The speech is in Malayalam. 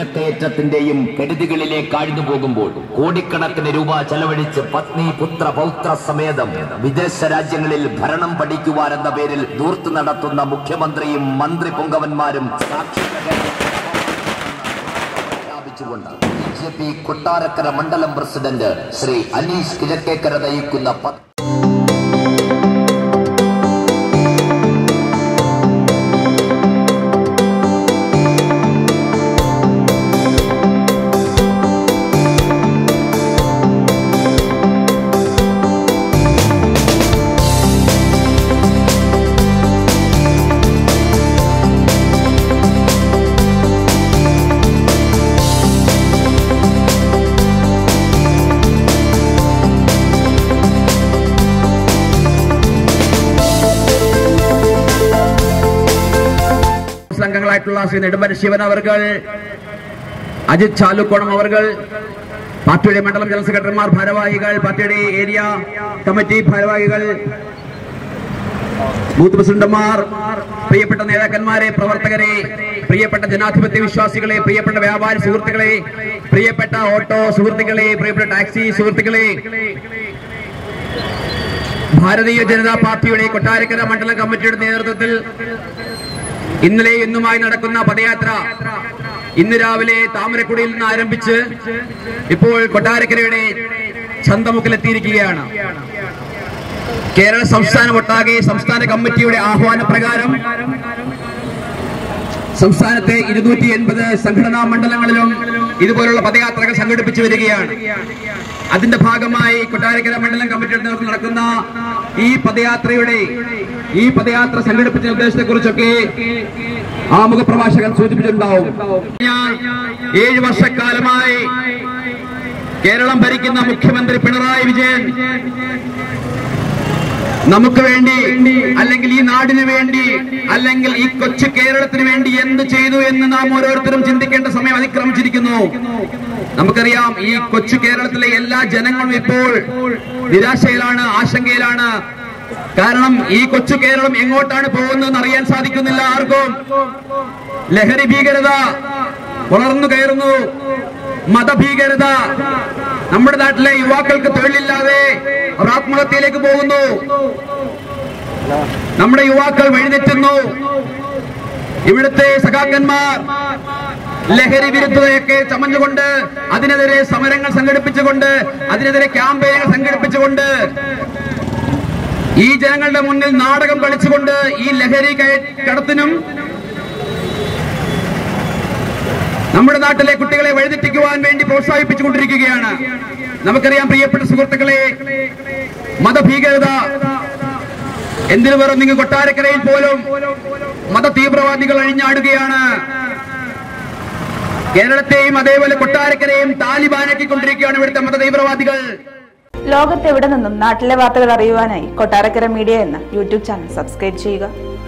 വിലക്കയറ്റത്തിന്റെയും കെടുതികളിലേക്ക് ആഴ്ന്നു പോകുമ്പോൾ കോടിക്കണക്കിന് രൂപ ചെലവഴിച്ച് പത്നി പുത്ര പൗത്ര സമേതം വിദേശ രാജ്യങ്ങളിൽ ഭരണം പഠിക്കുവാനെന്ന പേരിൽ ദൂർത്ത് നടത്തുന്ന മുഖ്യമന്ത്രിയും മന്ത്രി പൊങ്കവന്മാരും സാക്ഷരത പ്രഖ്യാപിച്ചുകൊണ്ട് ബി ജെ പി കൊട്ടാരക്കര മണ്ഡലം പ്രസിഡന്റ് ശ്രീ അനീഷ് കിഴക്കേക്കര നയിക്കുന്ന പത്ത് സംഘങ്ങളായിട്ടുള്ള ശ്രീ നെടുമ്പൻ ശിവൻ അവർകൾ അജിത് ചാലുക്കോണം അവർകൾ പാർട്ടിയുടെ മണ്ഡലം ജനറൽ സെക്രട്ടറിമാർ ഭാരവാഹികൾ പാർട്ടിയുടെ ഏരിയ കമ്മിറ്റി ഭാരവാഹികൾ ബൂത്ത് പ്രസിഡന്റുമാർ പ്രിയപ്പെട്ട നേതാക്കന്മാരെ പ്രവർത്തകരെ പ്രിയപ്പെട്ട ജനാധിപത്യ വിശ്വാസികളെ പ്രിയപ്പെട്ട വ്യാപാരി സുഹൃത്തുക്കളെ പ്രിയപ്പെട്ട ഓട്ടോ സുഹൃത്തുക്കളെ പ്രിയപ്പെട്ട ടാക്സി സുഹൃത്തുക്കളെ ഭാരതീയ ജനതാ പാർട്ടിയുടെ കൊട്ടാരക്കര മണ്ഡലം കമ്മിറ്റിയുടെ നേതൃത്വത്തിൽ ഇന്നലെ ഇന്നുമായി നടക്കുന്ന പദയാത്ര ഇന്ന് രാവിലെ താമരക്കുടിയിൽ നിന്ന് ആരംഭിച്ച് ഇപ്പോൾ കൊട്ടാരക്കരയുടെ ചന്തമുക്കിലെത്തിയിരിക്കുകയാണ് കേരള സംസ്ഥാനം ഒട്ടാകെ സംസ്ഥാന കമ്മിറ്റിയുടെ ആഹ്വാന പ്രകാരം സംസ്ഥാനത്തെ ഇരുന്നൂറ്റി എൺപത് സംഘടനാ മണ്ഡലങ്ങളിലും ഇതുപോലുള്ള പദയാത്രകൾ സംഘടിപ്പിച്ചു വരികയാണ് അതിന്റെ ഭാഗമായി കൊട്ടാരക്കര മണ്ഡലം കമ്മിറ്റിയുടെ നേതൃത്വത്തിൽ നടക്കുന്ന ഈ പദയാത്രയുടെ ഈ പദയാത്ര സംഘടിപ്പിച്ച നിർദ്ദേശത്തെ കുറിച്ചൊക്കെ ആമുഖ പ്രഭാഷകൻ സൂചിപ്പിച്ചിട്ടുണ്ടാവും ഞാൻ ഏഴ് വർഷക്കാലമായി കേരളം ഭരിക്കുന്ന മുഖ്യമന്ത്രി പിണറായി വിജയൻ നമുക്ക് വേണ്ടി അല്ലെങ്കിൽ ഈ നാടിന് വേണ്ടി അല്ലെങ്കിൽ ഈ കൊച്ചു കേരളത്തിന് വേണ്ടി എന്ത് ചെയ്തു എന്ന് നാം ഓരോരുത്തരും ചിന്തിക്കേണ്ട സമയം അതിക്രമിച്ചിരിക്കുന്നു നമുക്കറിയാം ഈ കൊച്ചു കേരളത്തിലെ എല്ലാ ജനങ്ങളും ഇപ്പോൾ നിരാശയിലാണ് ആശങ്കയിലാണ് കാരണം ഈ കൊച്ചു കേരളം എങ്ങോട്ടാണ് പോകുന്നതെന്ന് അറിയാൻ സാധിക്കുന്നില്ല ആർക്കും ലഹരി ഭീകരത വളർന്നു കയറുന്നു മതഭീകരത നമ്മുടെ നാട്ടിലെ യുവാക്കൾക്ക് തൊഴിലില്ലാതെ അവർ ആത്മഹത്യയിലേക്ക് പോകുന്നു നമ്മുടെ യുവാക്കൾ വഴിതെറ്റുന്നു ഇവിടുത്തെ സഖാക്കന്മാർ ലഹരി വിരുദ്ധതയൊക്കെ ചമഞ്ഞുകൊണ്ട് അതിനെതിരെ സമരങ്ങൾ സംഘടിപ്പിച്ചുകൊണ്ട് അതിനെതിരെ ക്യാമ്പയിനുകൾ സംഘടിപ്പിച്ചുകൊണ്ട് ഈ ജനങ്ങളുടെ മുന്നിൽ നാടകം കളിച്ചുകൊണ്ട് ഈ ലഹരി കയ- കടത്തിനും നമ്മുടെ നാട്ടിലെ കുട്ടികളെ വഴിതെറ്റിക്കുവാൻ വേണ്ടി പ്രോത്സാഹിപ്പിച്ചുകൊണ്ടിരിക്കുകയാണ് നമുക്കറിയാം പ്രിയപ്പെട്ട സുഹൃത്തുക്കളെ മതഭീകരത എന്തിനു വെറും നിങ്ങൾ കൊട്ടാരക്കരയിൽ പോലും മത തീവ്രവാദികൾ അഴിഞ്ഞാടുകയാണ് കേരളത്തെയും അതേപോലെ കൊട്ടാരക്കരയും താലിബാനാക്കിക്കൊണ്ടിരിക്കുകയാണ് ഇവിടുത്തെ മത തീവ്രവാദികൾ ലോകത്തെവിടെ നിന്നും നാട്ടിലെ വാർത്തകൾ അറിയുവാനായി കൊട്ടാരക്കര മീഡിയ എന്ന യൂട്യൂബ് ചാനൽ സബ്സ്ക്രൈബ് ചെയ്യുക